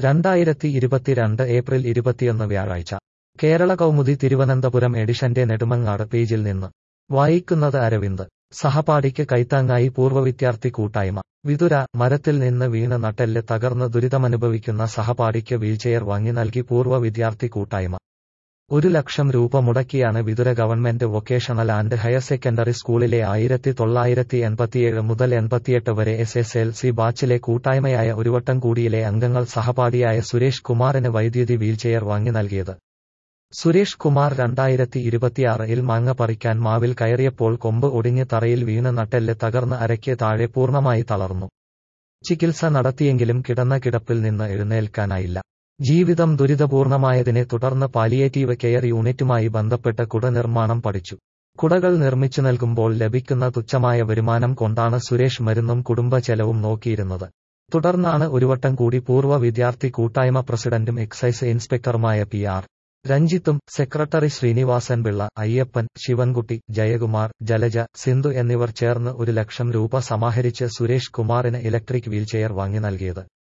രണ്ടായിരത്തി ഇരുപത്തിരണ്ട് ഏപ്രിൽ ഇരുപത്തിയൊന്ന് വ്യാഴാഴ്ച കേരള കൗമുദി തിരുവനന്തപുരം എഡിഷന്റെ നെടുമങ്ങാട് പേജിൽ നിന്ന് വായിക്കുന്നത് അരവിന്ദ് സഹപാഠിക്ക് കൈത്താങ്ങായി പൂർവ്വ വിദ്യാർത്ഥി കൂട്ടായ്മ വിതുര മരത്തിൽ നിന്ന് വീണ് നട്ടെല്ല് തകർന്ന് ദുരിതമനുഭവിക്കുന്ന സഹപാഠിക്ക് വീൽചെയർ വാങ്ങി നൽകി പൂർവ്വ വിദ്യാർത്ഥി കൂട്ടായ്മ ഒരു ലക്ഷം രൂപ മുടക്കിയാണ് Vithura government vocational and higher secondary സ്കൂളിലെ ആയിരത്തി തൊള്ളായിരത്തി എൺപത്തിയേഴ് മുതൽ എൺപത്തിയെട്ട് വരെ എസ് എസ് എൽ സി ബാച്ചിലെ കൂട്ടായ്മയായ ഒരുവട്ടം കൂടിയിലെ അംഗങ്ങൾ സഹപാഠിയായ സുരേഷ് കുമാറിന് വൈദ്യുതി വീൽചെയർ വാങ്ങി നൽകിയത് സുരേഷ് കുമാർ രണ്ടായിരത്തി ഇരുപത്തിയാറിൽ മാങ്ങ പറിക്കാൻ മാവിൽ കയറിയപ്പോൾ കൊമ്പ് ഒടിഞ്ഞ് തറയിൽ വീണ് നട്ടെല്ല് തകർന്ന് അരയ്ക്ക് താഴെ പൂർണ്ണമായി തളർന്നു ചികിത്സ നടത്തിയെങ്കിലും കിടന്ന കിടപ്പിൽ നിന്ന് എഴുന്നേൽക്കാനായില്ല ജീവിതം ദുരിതപൂർണമായതിനെ തുടർന്ന് പാലിയേറ്റീവ് കെയർ യൂണിറ്റുമായി ബന്ധപ്പെട്ട് കുട നിർമ്മാണം പഠിച്ചു കുടകൾ നിർമ്മിച്ചു നൽകുമ്പോൾ ലഭിക്കുന്ന തുച്ഛമായ വരുമാനം കൊണ്ടാണ് സുരേഷ് മരുന്നും കുടുംബ ചെലവും നോക്കിയിരുന്നത് തുടർന്നാണ് ഒരുവട്ടം കൂടി പൂർവ്വ വിദ്യാർത്ഥി കൂട്ടായ്മ പ്രസിഡന്റും എക്സൈസ് ഇൻസ്പെക്ടറുമായ പി ആർ രഞ്ജിത്തും സെക്രട്ടറി ശ്രീനിവാസൻ പിള്ള അയ്യപ്പൻ ശിവൻകുട്ടി ജയകുമാർ ജലജ സിന്ധു എന്നിവർ ചേർന്ന് ഒരു ലക്ഷം രൂപ സമാഹരിച്ച് സുരേഷ് കുമാറിന് ഇലക്ട്രിക് വീൽചെയർ വാങ്ങി നൽകിയത്